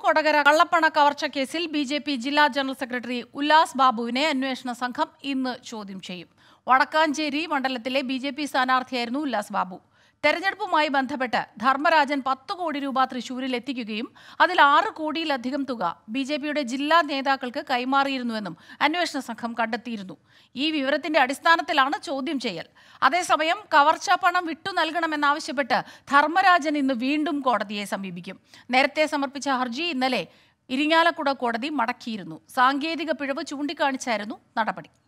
കൊടകര കള്ളപ്പണ കവർച്ച കേസിൽ ബി ജെ പി ജില്ലാ ജനറൽ സെക്രട്ടറി ഉല്ലാസ് ബാബുവിനെ അന്വേഷണ സംഘം ഇന്ന് ചോദ്യം ചെയ്യും വടക്കാഞ്ചേരി മണ്ഡലത്തിലെ ബി ജെ പി സ്ഥാനാർത്ഥിയായിരുന്നു ഉല്ലാസ് ബാബു തെരഞ്ഞെടുപ്പുമായി ബന്ധപ്പെട്ട് ധർമ്മരാജൻ പത്ത് കോടി രൂപ തൃശൂരിൽ എത്തിക്കുകയും അതിൽ ആറ് കോടിയിലധികം തുക ബി ജെ പിയുടെ ജില്ലാ നേതാക്കൾക്ക് കൈമാറിയിരുന്നുവെന്നും അന്വേഷണ സംഘം കണ്ടെത്തിയിരുന്നു ഈ വിവരത്തിന്റെ അടിസ്ഥാനത്തിലാണ് ചോദ്യം ചെയ്യൽ അതേസമയം കവർച്ചാ പണം വിട്ടു നൽകണമെന്നാവശ്യപ്പെട്ട് ധർമ്മരാജൻ ഇന്ന് വീണ്ടും കോടതിയെ സമീപിക്കും നേരത്തെ സമർപ്പിച്ച ഹർജി ഇന്നലെ ഇരിങ്ങാലക്കുട കോടതി മടക്കിയിരുന്നു സാങ്കേതിക പിഴവ് ചൂണ്ടിക്കാണിച്ചായിരുന്നു നടപടി